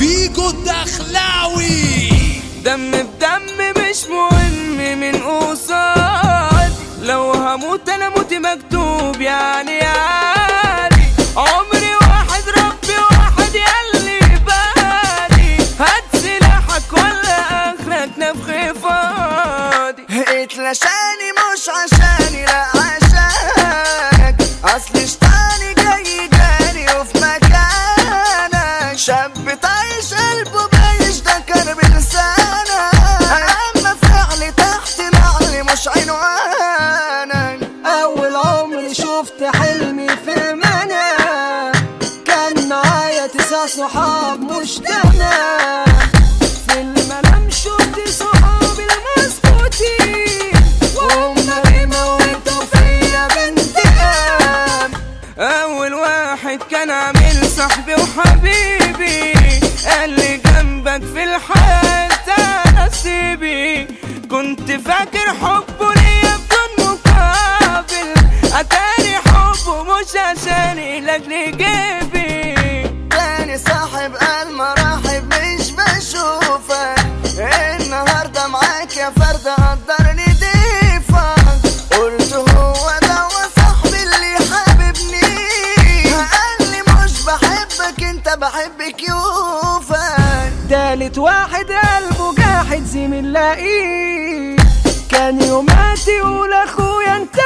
فيجو الدخلاوي دم بدم مش مهم من قصاد لو هموت انا موتي مكتوب يعني يعني عمري واحد ربي واحد يلي بالي هات سلاحك ولا اخرك نفخ فاضي اتلاشاني مش عشاني لا عشانك اصل شطاني جاي جاني وفي مكانك شاب طايش قلبه بايش ده كرب لسانك اما فعلي تحت نعلي مش عنوانك اول عمري شفت حلمي في المنام كان معايا تسع صحاب مش انا في المنام شفت صحابي المظبوطين وهم بيموتوا فيا بانتقام اول واحد كان عامل صاحبي وحبيبي قال لي جنبك في الحياة انت نصيبي كنت فاكر حبه ليا بدون مقابل اتاري حبه مش عشاني لاجل جيبي تاني صاحب قال مراحب مش بشوفك النهارده معاك يا فردة قدرني ضيفك قلت هو ده صاحبي اللي حاببني قال لي مش بحبك انت بحب كيوفك تالت واحد قلبه جاحد زميل لاقيه كان يوماتي يقول اخويا انت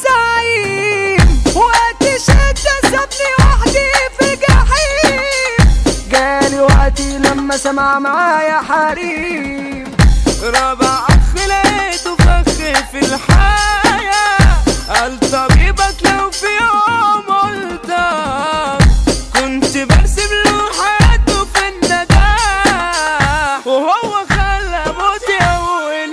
الزعيم وقت شدة سابني وحدي في الجحيم جالي وقتي لما سمع معايا حريم رابع اخ لقيته فخ في الحياة قال طبيبك لو في يوم قلتك كنت برسم له حياته في النجاح وهو خلى موتي اول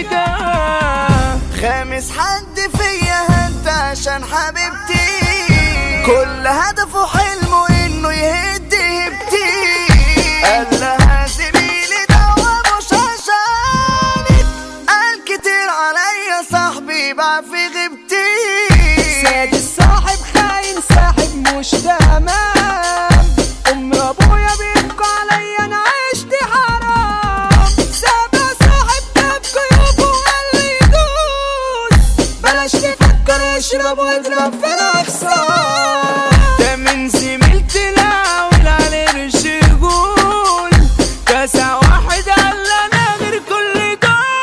اتجاه خامس حد فيا انت عشان حبيبتي كل هدفه حلمه انه يهد هبتي قال لها زميلي دوا مش عشانك قال كتير عليا صاحبي بقى في غيبتي ساد الصاحب خاين ساحب مش تمام ام ابويا بيبكوا عليا انا عشت حرام سابع صاحب جاب جيوبه وقال لي دوس بلاش تفكر اشرب واضرب في نفسك ده من زميلتي لاول على قرش يقول تسع واحد قال انا غير كل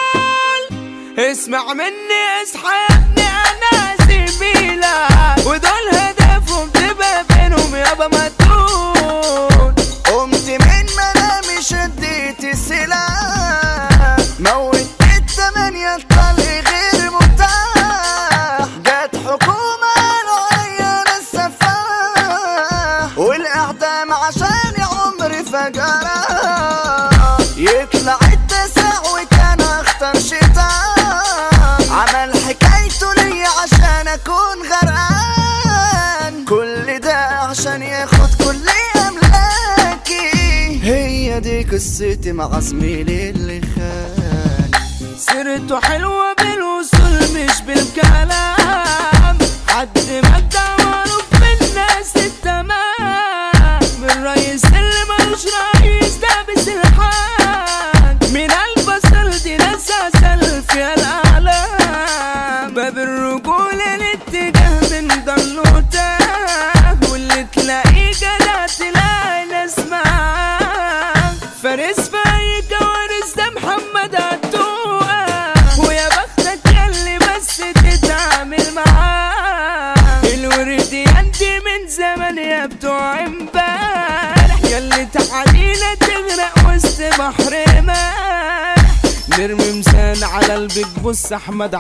دول اسمع مني اصحى يا ابني انا زميلك ودول هدفهم تبقى بينهم يابا ما تقول قمت من منامي شديت السلاح موت التمانية الطلق غير متاح جت حكومة عليا انا السفاح والاعدام عشان عمري فجرة يطلع التسع وكان اختار شيطان عمل حكايته ليا عشان اكون غرقان كل ده عشان ياخد كل املاكي هي دي قصتي مع زميلي اللي خان سيرته حلوة بالوصول مش بالكلام حد مجدع معروف بالناس التمام من رئيس اللي ملوش رئيس ده بسلحان من البصل دي ناس عسل فيها الأعلام باب الرجولة الاتجاه من ضل تاه واللي تلاقيه جدع تلاقي ناس معاه فارس في أي كوارث ده محمد عالتوقة ويا بختك ياللي بس تتعامل معاه الورد يندي من زمان يا بتوع امبارح ياللي تعالينا تغرق وسط بحر مالح نرمي مسان على البيج بص احمد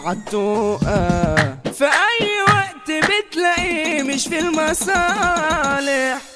عالتوقة في اي وقت بتلاقيه مش في المصالح